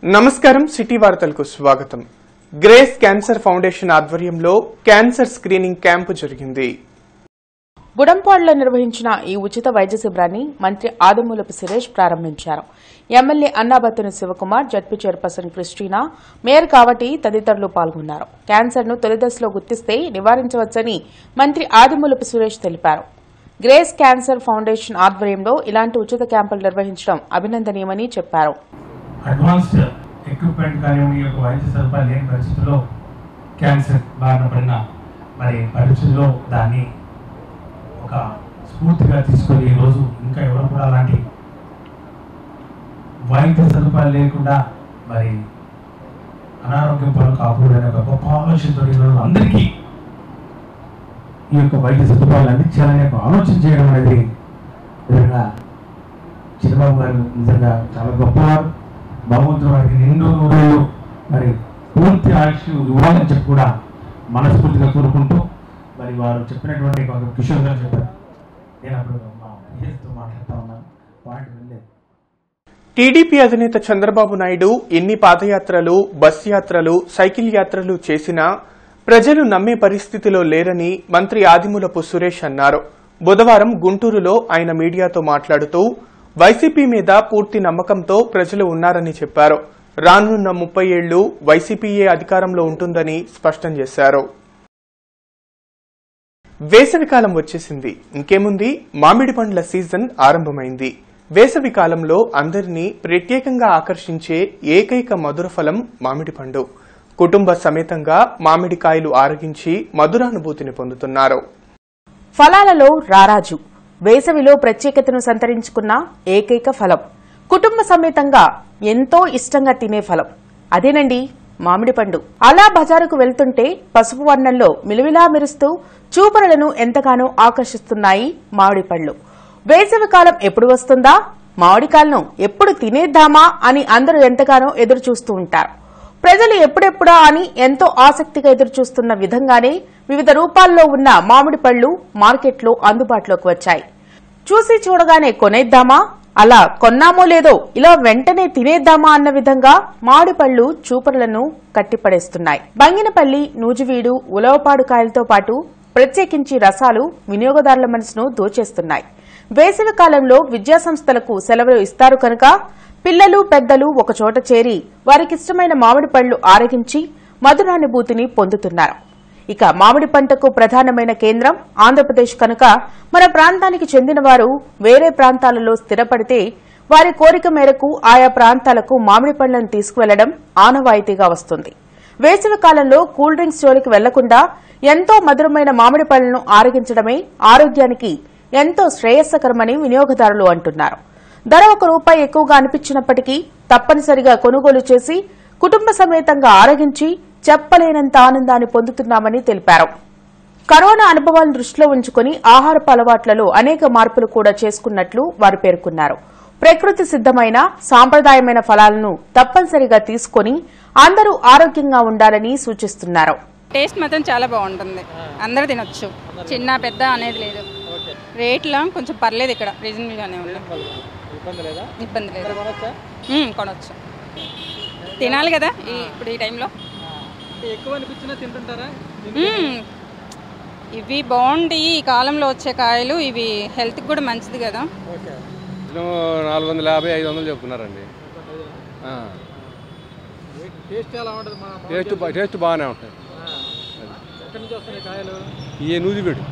నమస్కారం సిటీ వార్తలకు స్వాగతం గ్రేస్ క్యాన్సర్ ఫౌండేషన్ ఆధ్వర్యంలో క్యాన్సర్ స్క్రీనింగ్ క్యాంపు జరిగింది గుడంపాడులో నిర్వహించిన ఈ ఉచిత వైద్య శిబిరాన్ని మంత్రి ఆదిమూలపు సురేష్ ప్రారంభించారు MLA Annabathuni Sivakumar ZP chairperson Christina mayor Kavati తదితరులు పాల్గొన్నారు క్యాన్సర్ను తొలిదశలో గుర్తిస్తే నివారించవచ్చని మంత్రి ఆదిమూలపు సురేష్ తెలిపారు గ్రేస్ క్యాన్సర్ ఫౌండేషన్ ఆధ్వర్యంలో ఇలాంటి ఉచిత క్యాంపులు నిర్వహించడం అభినందనీయమని చెప్పారు అడ్వాన్స్డ్ ఎక్విప్మెంట్ కానివ్వండి ఈ యొక్క వైద్య సదుపాయాలు లేని పరిస్థితుల్లో క్యాన్సర్ బారిన పడిన మరి పరిస్థితుల్లో దాన్ని ఒక స్ఫూర్తిగా తీసుకొని ఈరోజు ఇంకా ఎవరు కూడా అలాంటి వైద్య సదుపాయాలు లేకుండా మరి అనారోగ్యం పాలు కాకూడదనే ఒక గొప్ప ఆలోచనతో ఈరోజు అందరికీ ఈ యొక్క వైద్య సదుపాయాలు అందించాలనే ఒక ఆలోచన చేయడం అనేది నిజంగా చిన్నబాబు గారు నిజంగా చాలా గొప్పవారు భగవంతుడు వారికి నిండు నూరేళ్ళు మరి పూర్తి ఆయుష్ ఇవ్వాలని చెప్పి కూడా మనస్ఫూర్తిగా కోరుకుంటూ మరి వారు చెప్పినటువంటి ఒక కిషోర్ గారు చెప్పారు నేను అప్పుడు మా పిఎస్తో మాట్లాడుతూ ఉన్నాను పాయింట్ వెళ్ళలేదు టీడీపీ అధినేత చంద్రబాబు నాయుడు ఎన్ని పాదయాత్రలు బస్ యాత్రలు సైకిల్ యాత్రలు చేసినా ప్రజలు నమ్మే పరిస్థితిలో లేరని మంత్రి ఆదిమూలపు సురేష్ అన్నారు బుధవారం గుంటూరులో ఆయన మీడియాతో మాట్లాడుతూ వైసీపీ మీద పూర్తి నమ్మకంతో ప్రజలు ఉన్నారని చెప్పారు రానున్న ముప్పై ఏళ్లు వైసీపీయే అధికారంలో ఉంటుందని స్పష్టం చేశారు వేసవికాలం వచ్చేసింది ఇంకేముంది మామిడి పండ్ల సీజన్ ఆరంభమైంది వేసవి కాలంలో అందరినీ ప్రత్యేకంగా ఆకర్షించే ఏకైక మధుర ఫలం మామిడి పండు కుటుంబ సమేతంగా మామిడికాయలు ఆరగించి మధురానుభూతిని పొందుతున్నారు ఫలాలలో రారాజు వేసవిలో ప్రత్యేకతను సంతరించుకున్న ఏకైక ఫలం కుటుంబ సమేతంగా ఎంతో ఇష్టంగా తినే ఫలం అదేనండి మామిడి పండు అలా బజారుకు వెళ్తుంటే పసుపు వర్ణంలో మిలుమిలా మెరుస్తూ చూపరులను ఎంతగానో ఆకర్షిస్తున్నాయి మామిడి పళ్ళు వేసవి కాలం ఎప్పుడు వస్తుందా మామిడికాయలను ఎప్పుడు తినేద్దామా అని అందరూ ఎంతగానో ఎదురు చూస్తూ ఉంటారు ప్రజలు ఎప్పుడెప్పుడా అని ఎంతో ఆసక్తిగా ఎదురుచూస్తున్న విధంగానే వివిధ రూపాల్లో ఉన్న మామిడి పళ్లు మార్కెట్లో అందుబాటులోకి వచ్చాయి చూసి చూడగానే కొనేద్దామా అలా కొన్నామో లేదో ఇలా వెంటనే తినేద్దామా అన్న విధంగా మామిడి పళ్లు చూపరులను కట్టిపడేస్తున్నాయి బంగినపల్లి నూజివీడు ఉలవపాడు కాయలతో పాటు ప్రత్యేకించి రసాలు వినియోగదారుల మనసును దోచేస్తున్నాయి వేసవి కాలంలో విద్యాసంస్థలకు సెలవులు ఇస్తారు కనుక పిల్లలు పెద్దలు ఒకచోట చేరి వారికిష్టమైన మామిడి పళ్లు ఆరగించి మధురానుభూతిని పొందుతున్నారు ఇక మామిడి పంటకు ప్రధానమైన కేంద్రం ఆంధ్రప్రదేశ్ కనుక మన ప్రాంతానికి చెందిన వారు వేరే ప్రాంతాలలో స్థిరపడితే వారి కోరిక మేరకు ఆయా ప్రాంతాలకు మామిడి పండ్లను తీసుకువెళ్లడం ఆనవాయితీగా వస్తుంది వేసవి కాలంలో కూల్ డ్రింక్స్ జోలికి వెళ్లకుండా ఎంతో మధురమైన మామిడి పళ్లను ఆరగించడమే ఆరోగ్యానికి ఎంతో శ్రేయస్కరమని వినియోగదారులు అంటున్నారు ధర ఒక రూపాయి ఎక్కువగా అనిపించినప్పటికీ తప్పనిసరిగా కొనుగోలు చేసి కుటుంబ సమేతంగా ఆరగించి చెప్పలేనంత ఆనందాన్ని పొందుతున్నామని తెలిపారు కరోనా అనుభవాలను దృష్టిలో ఉంచుకుని ఆహారపు అలవాట్లలో అనేక మార్పులు కూడా చేసుకున్నట్లు వారు పేర్కొన్నారు ప్రకృతి సిద్దమైన సాంప్రదాయమైన ఫలాలను తప్పనిసరిగా తీసుకొని అందరూ ఆరోగ్యంగా ఉండాలని సూచిస్తున్నారు టేస్ట్ మాత్రం చాలా బాగుంటుంది అందరూ తినొచ్చు చిన్న పెద్ద అనేది లేదు రేట్లో కొంచెం పర్లేదు ఇక్కడ రీజనబుల్గానే ఉంది ఇబ్బంది లేదు మ్మ్, కొనొచ్చు తినాలి కదా ఈ ఇప్పుడు ఈ టైంలో ఎక్కువ అనిపించినా తింటుంటారా మ్మ్. ఇవి బాగుండి ఈ కాలంలో వచ్చే కాయలు ఇవి హెల్త్కి కూడా మంచిది కదా ఓకే కిలో నాలుగు వందల యాభై ఐదు వందలు చెప్తున్నారండి ఆ. టేస్ట్ ఎలా ఉంటుంది మా మా- టేస్ట్ బా- టేస్ట్ బాగానే ఉంటాయి ఆ. ఎక్కడి నుంచి వస్తున్నాయి కాయలు ఈ నూజిబీడు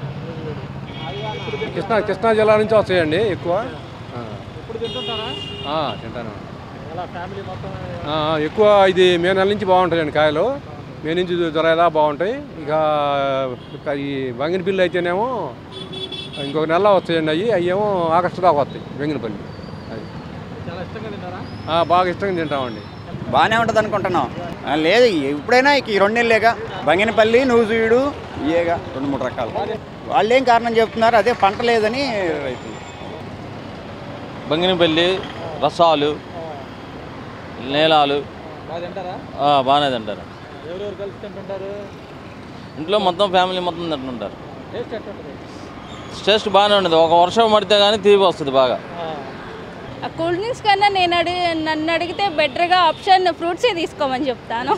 కృష్ణా కృష్ణా జిల్లా నుంచి వస్తాయండి ఎక్కువ ఆ. ఎప్పుడు తింటుంటారా ఆ, తింటాను ఎలా ఫ్యామిలీ మొత్తం ఆ, ఎక్కువ ఇది మే నెల నుంచి బాగుంటాయండి కాయలు మే నుంచి దొరకదా బాగుంటాయి ఇక ఇక ఈ బంగినపల్లి అయితేనేమో ఇంకొక నెల వస్తాయండి అవి అయ్యేమో ఆగస్టు దాకా వస్తాయి బంగినపల్లి అది చాలా ఇష్టంగా తింటారా ఆ, బాగా ఇష్టంగా తింటామండి బాగానే ఉంటుంది అనుకుంటున్నాం ఆ, లేదు ఎప్పుడైనా ఇక ఈ రెండు నెలలేగా బంగినపల్లి నూజివీడు ఇయేగా రెండు మూడు రకాలు వాళ్ళు ఏం కారణం చెప్తున్నారు అదే పంట లేదని రైతులు బంగినపల్లి రసాలు నీలాలు బాగా తింటారా ఆ, బాగానే తింటారు ఎవరెవరు కలిసి తింటుంటారు ఇంట్లో మొత్తం ఫ్యామిలీ మొత్తం తింటుంటారు టేస్ట్ ఎట్టుంటుంది టేస్ట్ బాగానే ఉండదు ఒక వర్షం పడితే కానీ తీపి వస్తుంది బాగా ఆ. ఆ కూల్ డ్రింక్స్ కన్నా నేను అడిగి నన్ను అడిగితే బెటర్గా ఆప్షన్ ఫ్రూట్సే తీసుకోమని చెప్తాను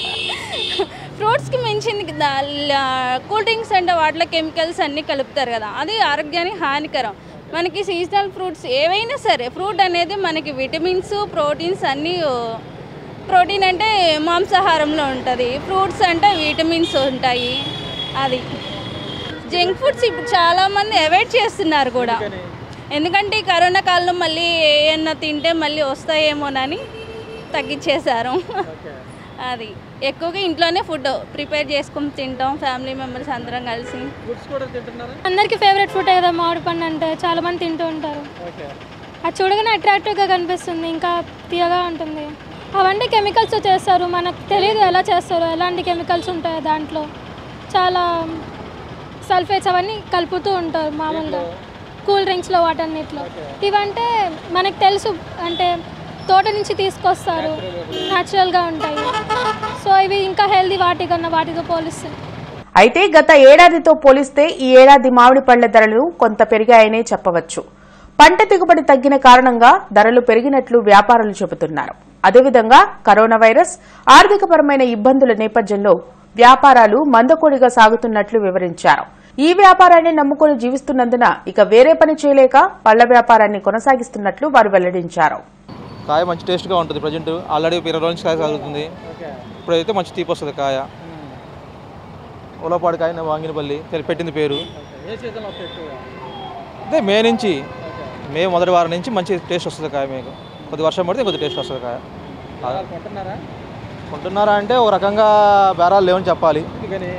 ఫ్రూట్స్కి మించింది కదా, ల- కూల్ డ్రింక్స్ అంటే వాటిలో కెమికల్స్ అన్నీ కలుపుతారు కదా అది ఆరోగ్యానికి హానికరం మనకి సీజనల్ ఫ్రూట్స్ ఏవైనా సరే ఫ్రూట్ అనేది మనకి విటమిన్స్ ప్రోటీన్స్ అన్నీ ప్రోటీన్ అంటే మాంసాహారంలో ఉంటుంది ఫ్రూట్స్ అంటే విటమిన్స్ ఉంటాయి అది జంక్ ఫుడ్స్ ఇప్పుడు చాలామంది అవాయిడ్ చేస్తున్నారు కూడా ఎందుకంటే ఈ కరోనా కాలంలో మళ్ళీ ఏమన్నా తింటే మళ్ళీ వస్తాయేమోనని తగ్గించేశారు అది ఎక్కువగా ఇంట్లోనే ఫుడ్ ప్రిపేర్ చేసుకుని తింటాం ఫ్యామిలీ మెంబర్స్ అందరం కలిసి ఫుడ్స్ కూడా తింటున్నారా అందరికీ ఫేవరెట్ ఫుడ్ కదా మామిడి పండు అంటే చాలా మంది తింటూ ఉంటారు ఓకే అది చూడగానే అట్రాక్టివ్గా కనిపిస్తుంది ఇంకా తీయగా ఉంటుంది అవన్నీ కెమికల్స్ చేస్తారు మనకు తెలియదు ఎలా చేస్తారు ఎలాంటి కెమికల్స్ ఉంటాయో దాంట్లో చాలా సల్ఫేట్స్ అవన్నీ కలుపుతూ ఉంటారు మామూలుగా కూల్ డ్రింక్స్లో వాటన్నిటిలో ఇవంటే మనకు తెలుసు అంటే తోట నుంచి తీసుకొస్తారు న్యాచురల్గా ఉంటాయి సో ఇవి ఇంకా హెల్దీ వాటికన్నా వాటితో పోలిస్తే అయితే గత ఏడాదితో పోలిస్తే ఈ ఏడాది మామిడి పళ్ల ధరలు కొంత పెరిగాయనే చెప్పవచ్చు పంట దిగుబడి తగ్గిన కారణంగా ధరలు పెరిగినట్లు వ్యాపారులు చెబుతున్నారు అదేవిధంగా కరోనా వైరస్ ఆర్థికపరమైన ఇబ్బందుల నేపథ్యంలో వ్యాపారాలు మందకొడిగా సాగుతున్నట్లు వివరించారు ఈ వ్యాపారాన్ని నమ్ముకుని జీవిస్తున్నందున ఇక వేరే పని చేయలేక పళ్ల వ్యాపారాన్ని కొనసాగిస్తున్నట్లు వారు వెల్లడించారు కాయ మంచి టేస్ట్గా ఉంటుంది ప్రజెంట్ ఆల్రెడీ ఇరవై రోజుల నుంచి కాయ సాగుతుంది ఇప్పుడైతే మంచి తీపి వస్తుంది కాయ ఉలపాడు కాయ వాంగినపల్లి తెలి- పెట్టింది పేరు ఏ సీజన్లో వస్తాయి ఎక్కువగా అదే మే నుంచి మే మొదటి వారం నుంచి మంచి టేస్ట్ వస్తుంది కాయ మీకు కొద్ది వర్షం పడితే కొద్ది టేస్ట్ వస్తుంది కాయ బేరాలు కొంటున్నారా కొంటున్నారా అంటే ఓ రకంగా బేరాలు లేవని చెప్పాలి అందుకని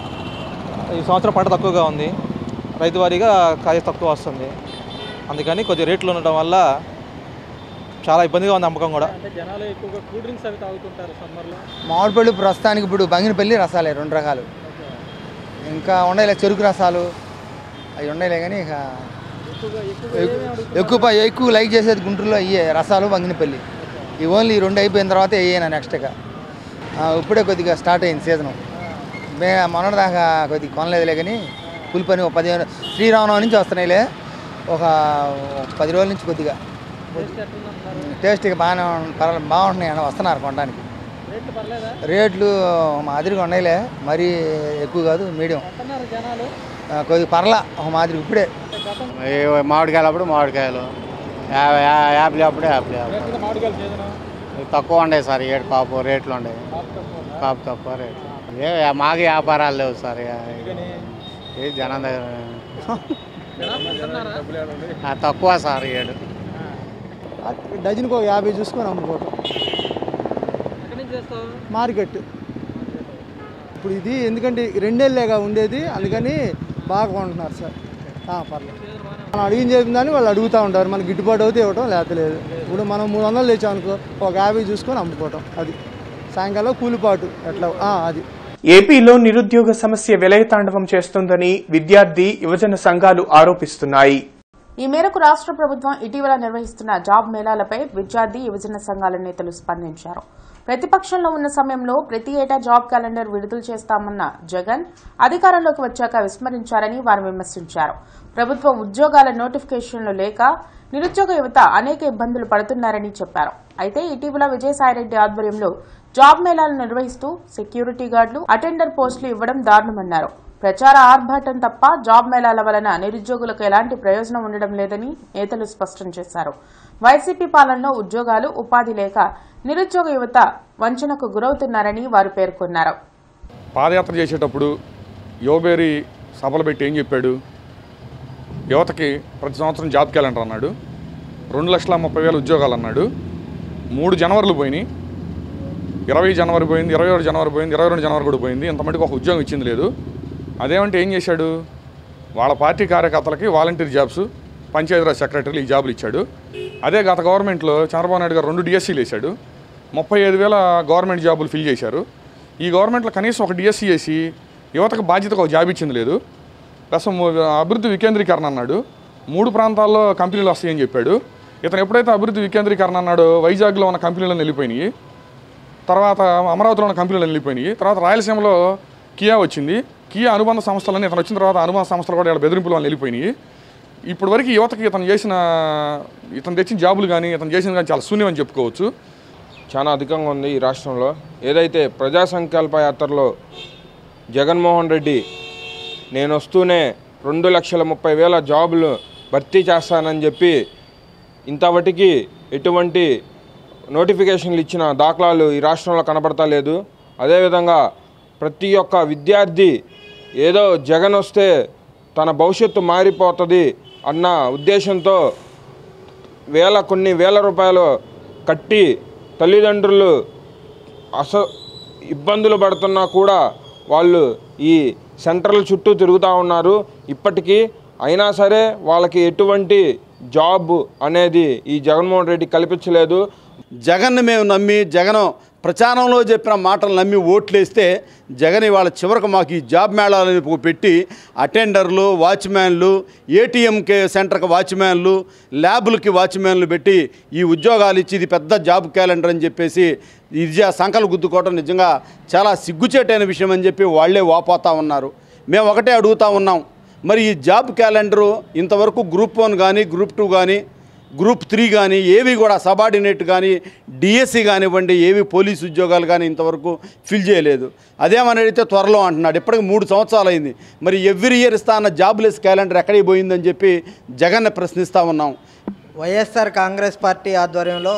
ఈ సంవత్సరం పంట తక్కువగా ఉంది రైతు వారీగా కాయ తక్కువ వస్తుంది అందుకని కొద్ది రేట్లు ఉండటం వల్ల చాలా ఇబ్బందిగా ఉంది అమ్మకం కూడా అంటే జనాలు ఎక్కువగా కూల్ డ్రింక్స్ అవి తాగుతుంటారు సమ్మర్లో మామిడిపళ్ళు ప్రస్తుతానికి ఇప్పుడు బంగినపల్లి రసాలే రెండు రకాలు ఇంకా ఉండేలే చెరుకు రసాలు అవి ఉండేలే కానీ ఇక ఎక్కువగా ఎక్కువగా ఎక్కు- ఏమేమి అడుగుతున్నారు? ఎక్కువ ప- ఎక్కువ లైక్ చేసేది గుంటూరులో అయ్యే రసాలు బంగినపల్లి ఈ ఓన్లీ ఈ రెండు అయిపోయిన తర్వాత వేయను నెక్స్ట్గా ఇప్పుడే కొద్దిగా స్టార్ట్ అయింది సీజను మే మొన్నటి దాకా కొద్దిగా కొనలేదులే కానీ కూలి పని ఒక పదిహేను శ్రీరామనవమి నుంచి వస్తున్నాయిలే ఒక ఒక పది రోజుల నుంచి కొద్దిగా టేస్ట్ ఎట్లుందంటున్నారు టేస్ట్ ఇక బాగానే ఉం- పర్వాలేదు బాగుంటున్నాయి అన్న వస్తున్నారు కొనడానికి రేట్లు పర్లేదా రేట్లు మాదిరిగా ఉన్నాయిలే మరీ ఎక్కువ కాదు మీడియం కొంటున్నారు జనాలు ఆ, కొద్దిగా పర్లా ఒక మాదిరి ఇప్పుడే గతం మామిడికాయలు అప్పుడు మామిడికాయలు యా- యా- యాపిల్ అప్పుడు యాపిల్ రేట్లు మామిడికాయలు సీజను తక్కువ ఉండే సార్ ఏడు కాపు రేట్లు ఉండే కాపు తక్కువ కాపు తక్కువ రేట్లు ఏ మాకు వ్యాపారాలు లేవు సార్ ఇక. అందుకని ఏ జనం దగ్గర జనాలు కొంటున్నారా ఆ, తక్కువ సార్ ఏడు డజన్కి ఒక యాభై చూసుకొని అమ్ముకోవటం ఎక్కడి నుంచి చేస్తావు మార్కెట్ ఇప్పుడు ఇది ఎందుకంటే రెండేళ్ళేగా ఉండేది అందుకని బాగా కొంటున్నారు సార్ ఆ, పర్లేదు మనం అడిగిన చెప్పిందని వాళ్ళు అడుగుతూ ఉంటారు మనకి గిట్టుబాటు అవుతే ఇవ్వటం లేకపోతే లేదు ఇప్పుడు మనం మూడు వందలు తెచ్చాం అనుకో ఒక యాభై చూసుకొని అమ్ముకోవటం అది సాయంకాలం కూలిపాటు ఎట్లా ఆ, అది ఏపీలో నిరుద్యోగ సమస్య విలయతాండవం చేస్తోందని విద్యార్థి యువజన సంఘాలు ఆరోపిస్తున్నాయి ఈ మేరకు రాష్ట్ర ప్రభుత్వం ఇటీవల నిర్వహిస్తున్న జాబ్ మేళాలపై విద్యార్థి యువజన సంఘాల నేతలు స్పందించారు ప్రతిపక్షంలో ఉన్న సమయంలో ప్రతి ఏటా జాబ్ క్యాలెండర్ విడుదల చేస్తామన్న జగన్ అధికారంలోకి వచ్చాక విస్మరించారని వారు విమర్శించారు ప్రభుత్వ ఉద్యోగాల నోటిఫికేషన్లు లేక నిరుద్యోగ యువత అనేక ఇబ్బందులు పడుతున్నారని చెప్పారు అయితే ఇటీవల విజయసాయిరెడ్డి ఆధ్వర్యంలో జాబ్ మేళాలు నిర్వహిస్తూ సెక్యూరిటీ గార్డులు అటెండర్ పోస్టులు ఇవ్వడం దారుణమన్నారు ప్రచార ఆర్భాటం తప్ప జాబ్ మేళాల వలన నిరుద్యోగులకు ఎలాంటి ప్రయోజనం ఉండడం లేదని నేతలు స్పష్టం చేశారు వైసీపీ పాలనలో ఉద్యోగాలు ఉపాధి లేక నిరుద్యోగ యువత వంచనకు గురవుతున్నారని వారు పేర్కొన్నారు పాదయాత్ర చేసేటప్పుడు యోబేరి సభలు పెట్టి ఏం చెప్పాడు యువతకి ప్రతి సంవత్సరం జాబ్ క్యాలెండర్ అన్నాడు రెండు లక్షల ముప్పై వేల ఉద్యోగాలు అన్నాడు మూడు జనవరిలు పోయినాయి ఇరవై జనవరి పోయింది ఇరవై ఒకటి జనవరి పోయింది ఇరవై రెండు జనవరి కూడా పోయింది ఇంతమందికి ఒక ఉద్యోగం ఇచ్చింది లేదు అదేమంటే ఏం చేశాడు వాళ్ళ పార్టీ కార్యకర్తలకి వాలంటీర్ జాబ్స్ పంచాయతీరాజ్ సెక్రటరీలు ఈ జాబులు ఇచ్చాడు అదే గత గవర్నమెంట్లో చంద్రబాబు నాయుడు గారు రెండు డిఎస్సీలు వేశాడు ముప్పై ఐదు వేల గవర్నమెంట్ జాబులు ఫిల్ చేశారు ఈ గవర్నమెంట్లో కనీసం ఒక డిఎస్సీ వేసి యువతకు బాధ్యతగా ఒక జాబ్ ఇచ్చింది లేదు ప్లస్ ము- అభివృద్ధి వికేంద్రీకరణ అన్నాడు మూడు ప్రాంతాల్లో కంపెనీలు వస్తాయని చెప్పాడు ఇతను ఎప్పుడైతే అభివృద్ధి వికేంద్రీకరణ అన్నాడో వైజాగ్లో ఉన్న కంపెనీలను వెళ్ళిపోయినాయి తర్వాత అమరావతిలో ఉన్న కంపెనీలు వెళ్ళిపోయినాయి తర్వాత రాయలసీమలో కియా వచ్చింది కియా అనుబంధ సంస్థలని ఇతను వచ్చిన తర్వాత అనుబంధ సంస్థలు కూడా ఇలా బెదిరింపులు వాళ్ళు వెళ్ళిపోయినాయి ఇప్పటివరకు యువతకి ఇతను చేసిన ఇతను తెచ్చిన జాబులు కానీ ఇతను చేసిన కానీ చాలా శూన్యం అని చెప్పుకోవచ్చు చాలా అధికంగా ఉంది ఈ రాష్ట్రంలో ఏదైతే ప్రజా సంకల్ప యాత్రలో జగన్మోహన్ రెడ్డి నేను వస్తూనే రెండు లక్షల ముప్పై వేల జాబులు భర్తీ చేస్తానని చెప్పి ఇంతవటికి ఎటువంటి నోటిఫికేషన్లు ఇచ్చిన దాఖలాలు ఈ రాష్ట్రంలో కనబడతా లేదు అదేవిధంగా ప్రతి ఒక్క విద్యార్థి ఏదో జగన్ వస్తే తన భవిష్యత్తు మారిపోతుంది అన్న ఉద్దేశంతో వేల కొన్ని వేల రూపాయలు కట్టి తల్లిదండ్రులు అస ఇబ్బందులు పడుతున్నా కూడా వాళ్ళు ఈ సెంటర్ల చుట్టూ తిరుగుతూ ఉన్నారు ఇప్పటికీ అయినా సరే వాళ్ళకి ఎటువంటి జాబ్ అనేది ఈ జగన్మోహన్ రెడ్డి కల్పించలేదు జగన్ మేము నమ్మి జగన్ ప్రచారంలో చెప్పిన మాటలు నమ్మి ఓట్లేస్తే జగన్ ఇవాళ చివరికి మాకు ఈ జాబ్ మేళాలని పెట్టి అటెండర్లు వాచ్మ్యాన్లు ఏటీఎంకే సెంటర్కి వాచ్మ్యాన్లు ల్యాబులకి వాచ్మ్యాన్లు పెట్టి ఈ ఉద్యోగాలు ఇచ్చి ఇది పెద్ద జాబ్ క్యాలెండర్ అని చెప్పేసి ఇది సంకలు గుద్దుకోవడం నిజంగా చాలా సిగ్గుచేటైన విషయం అని చెప్పి వాళ్ళే వాపోతా ఉన్నారు మేము ఒకటే అడుగుతా ఉన్నాం మరి ఈ జాబ్ క్యాలెండరు ఇంతవరకు గ్రూప్ వన్ కానీ గ్రూప్ టూ కానీ గ్రూప్ త్రీ కానీ ఏవి కూడా సబార్డినేట్ కానీ డిఎస్సి కానివ్వండి ఏవి పోలీస్ ఉద్యోగాలు కానీ ఇంతవరకు ఫిల్ చేయలేదు అదేమని అడిగితే త్వరలో అంటున్నాడు ఇప్పటికి మూడు సంవత్సరాలు అయింది మరి ఎవ్రీ ఇయర్ ఇస్తా అన్న జాబ్లెస్ క్యాలెండర్ ఎక్కడికి పోయిందని చెప్పి జగన్ ప్రశ్నిస్తూ ఉన్నాం వైఎస్ఆర్ కాంగ్రెస్ పార్టీ ఆధ్వర్యంలో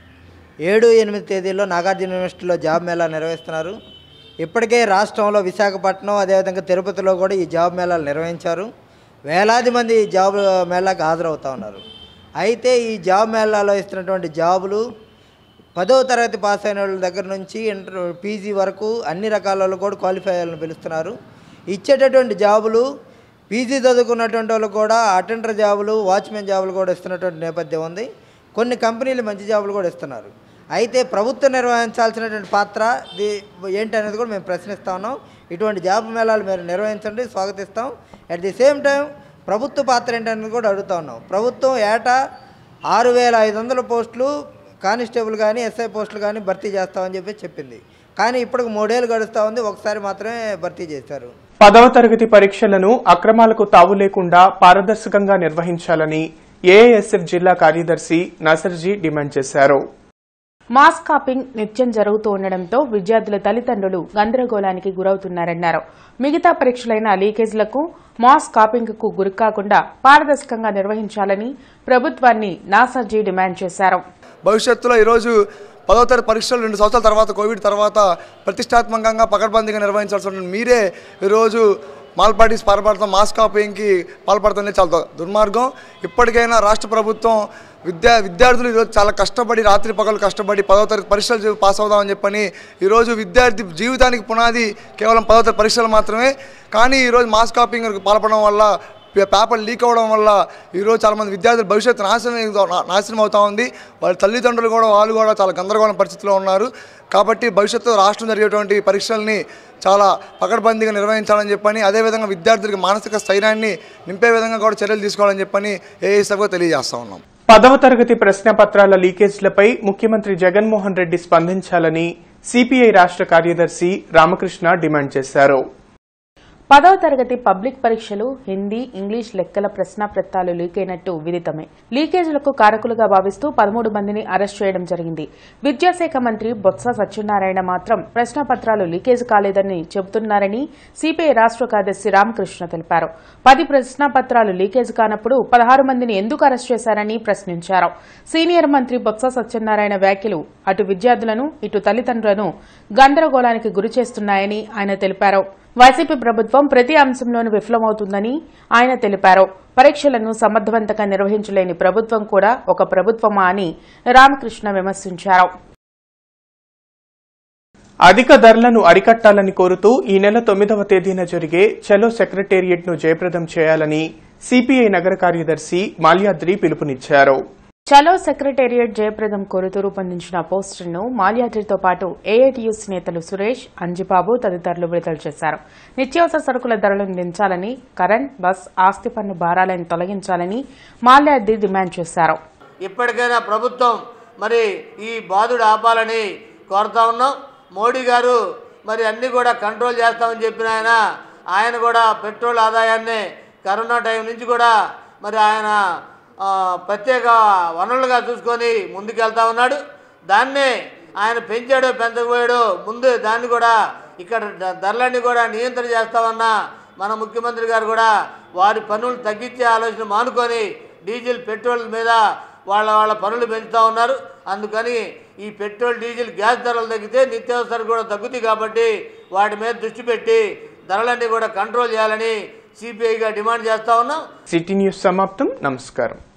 ఏడు ఎనిమిది తేదీల్లో నాగార్జున యూనివర్సిటీలో జాబ్ మేళా నిర్వహిస్తున్నారు ఇప్పటికే రాష్ట్రంలో విశాఖపట్నం అదేవిధంగా తిరుపతిలో కూడా ఈ జాబ్ మేళాలు నిర్వహించారు వేలాది మంది ఈ జాబ్ మేళాకు హాజరవుతూ ఉన్నారు అయితే ఈ జాబ్ మేళాలో ఇస్తున్నటువంటి జాబులు పదో తరగతి పాస్ అయిన వాళ్ళ దగ్గర నుంచి ఇంటర్ పీజీ వరకు అన్ని రకాల వాళ్ళు కూడా క్వాలిఫై అయ్యాలని పిలుస్తున్నారు ఇచ్చేటటువంటి జాబులు పీజీ చదువుకున్నటువంటి వాళ్ళు కూడా అటెండర్ జాబులు వాచ్మెన్ జాబులు కూడా ఇస్తున్నటువంటి నేపథ్యం ఉంది కొన్ని కంపెనీలు మంచి జాబులు కూడా ఇస్తున్నారు అయితే ప్రభుత్వం నిర్వహించాల్సినటువంటి పాత్ర ది ఏంటి అనేది కూడా మేము ప్రశ్నిస్తా ఉన్నాం ఇటువంటి జాబ్ మేళాలు మీరు నిర్వహించండి స్వాగతిస్తాం అట్ ది సేమ్ టైం ప్రభుత్వ పాత్ర ఏంటనేది కూడా అడుగుతా ఉన్నాం ప్రభుత్వం ఏటా ఆరు వేల ఐదు వందల పోస్టులు కానిస్టేబుల్ కానీ ఎస్ఐ పోస్టులు కానీ భర్తీ చేస్తామని చెప్పి చెప్పింది కానీ ఇప్పటికి మూడేళ్ళు గడుస్తూ ఉంది ఒకసారి మాత్రమే భర్తీ చేశారు పదవ తరగతి పరీక్షలను అక్రమాలకు తావు లేకుండా పారదర్శకంగా నిర్వహించాలని ఏఐఎస్ఎఫ్ జిల్లా కార్యదర్శి నసర్జీ డిమాండ్ చేశారు మాస్ కాపింగ్ నిత్యం జరుగుతూ ఉండడంతో విద్యార్థుల తల్లిదండ్రులు గందరగోళానికి గురవుతున్నారన్నారు మిగతా పరీక్షలైన లీకేజీలకు మాస్ కాపింగ్ కు గురికాకుండా పారదర్శకంగా నిర్వహించాలని ప్రభుత్వాన్ని నాసర్జీ డిమాండ్ చేశారు భవిష్యత్తులో ఈరోజు పదో తరగతి పరీక్షలు రెండు సంవత్సరాల తర్వాత కోవిడ్ తర్వాత ప్రతిష్టాత్మకంగా పకడ్బందీగా నిర్వహించాల్సి ఉంటుంది మీరే ఈరోజు మాల్ పార్టీస్ పాల్పడతాం మాస్ కాపీయింగ్కి పాల్పడుతుంది చాలా దుర్మార్గం ఇప్పటికైనా రాష్ట్ర ప్రభుత్వం విద్యా విద్యార్థులు ఈరోజు చాలా కష్టపడి రాత్రి పగలు కష్టపడి పదో తరగతి పరీక్షలు చదివి పాస్ అవుదామని చెప్పని ఈరోజు విద్యార్థి జీవితానికి పునాది కేవలం పదో తరగతి పరీక్షలు మాత్రమే కానీ ఈరోజు మాస్ కాపీయింగ్ పాల్పడడం వల్ల పే- పేపర్ లీక్ అవ్వడం వల్ల ఈరోజు చాలామంది విద్యార్థుల భవిష్యత్తు నాశనం నా- నాశనం అవుతా ఉంది వాళ్ళ తల్లిదండ్రులు కూడా వాళ్ళు కూడా చాలా గందరగోళం పరిస్థితిలో ఉన్నారు కాబట్టి భవిష్యత్తులో రాష్ట్రం జరిగేటువంటి పరీక్షల్ని చాలా పకడ్బందీగా నిర్వహించాలని చెప్పని అదేవిధంగా విద్యార్థులకు మానసిక స్థైర్యాన్ని నింపే విధంగా కూడా చర్యలు తీసుకోవాలని చెప్పని ఏఎస్ఎఫ్గా తెలియజేస్తా ఉన్నాం పదవ తరగతి ప్రశ్నపత్రాల లీకేజీలపై ముఖ్యమంత్రి జగన్మోహన్ రెడ్డి స్పందించాలని సిపిఐ రాష్ట్ర కార్యదర్శి రామకృష్ణ డిమాండ్ చేశారు పదవ తరగతి పబ్లిక్ పరీక్షలు హిందీ ఇంగ్లీష్ లెక్కల ప్రశ్నాపత్రాలు లీక్ అయినట్టు విదితమే లీకేజీలకు కారకులుగా భావిస్తూ పదమూడు మందిని అరెస్ట్ చేయడం జరిగింది విద్యాశాఖ మంత్రి బొత్స సత్యనారాయణ మాత్రం ప్రశ్నాపత్రాలు లీకేజ్ కాలేదని చెబుతున్నారని సిపిఐ రాష్ట్ర కార్యదర్శి రామకృష్ణ తెలిపారు పది ప్రశ్నాపత్రాలు లీకేజ్ కానప్పుడు పదహారు మందిని ఎందుకు అరెస్ట్ చేశారని ప్రశ్నించారు సీనియర్ మంత్రి బొత్స సత్యనారాయణ వ్యాఖ్యలు అటు విద్యార్థులను ఇటు తల్లిదండ్రులను గందరగోళానికి గురి చేస్తున్నాయని ఆయన తెలిపారు వైసీపీ ప్రభుత్వం ప్రతి అంశంలోనూ విఫలమవుతుందని ఆయన తెలిపారు పరీక్షలను సమర్థవంతంగా నిర్వహించలేని ప్రభుత్వం కూడా ఒక ప్రభుత్వమా అని రామకృష్ణ విమర్శించారు అధిక ధరలను అరికట్టాలని కోరుతూ ఈ నెల తొమ్మిదవ తేదీన జరిగే చలో సెక్రటేరియట్ ను జయప్రదం చేయాలని సిపిఐ నగర కార్యదర్శి మాల్యాద్రి పిలుపునిచ్చారు చలో సెక్రటేరియట్ జయప్రదం కోరుతూ రూపొందించిన పోస్టర్ను మాల్యాద్రితో పాటు ఏఐటియుస్ నేతలు సురేష్ అంజిబాబు తదితరులు విడుదల చేశారు నిత్యావసర సరుకుల ధరలను దించాలని కరెంట్ బస్ ఆస్తి పన్ను భారాలను తొలగించాలని మాల్యాద్రి డిమాండ్ చేశారు ఇప్పటికైనా ప్రభుత్వం మరి ఈ బాధుడు ఆపాలని కోరుతా ఉన్నాం మోడీ గారు మరి అన్నీ కూడా కంట్రోల్ చేస్తామని చెప్పిన ఆయన ఆయన కూడా పెట్రోల్ ఆదాయాన్ని కరోనా టైం నుంచి కూడా మరి ఆయన ఆ, ప్రత్యేక వనరులుగా చూసుకొని ముందుకెళ్తా ఉన్నాడు దాన్నే ఆయన పెంచాడో పెంచకపోయాడో ముందు దాన్ని కూడా ఇక్కడ ద- ధరలన్నీ కూడా నియంత్రణ చేస్తామన్నా మన ముఖ్యమంత్రి గారు కూడా వారి పన్నులు తగ్గించే ఆలోచన మానుకొని డీజిల్ పెట్రోల్ మీద వాళ్ళ వాళ్ళ పనులు పెంచుతూ ఉన్నారు అందుకని ఈ పెట్రోల్ డీజిల్ గ్యాస్ ధరలు తగ్గితే నిత్యావసరాలు కూడా తగ్గుతాయి కాబట్టి వాటి మీద దృష్టి పెట్టి ధరలన్నీ కూడా కంట్రోల్ చేయాలని సిపిఐగా డిమాండ్ చేస్తా ఉన్నాం సిటీ న్యూస్ సమాప్తం నమస్కారం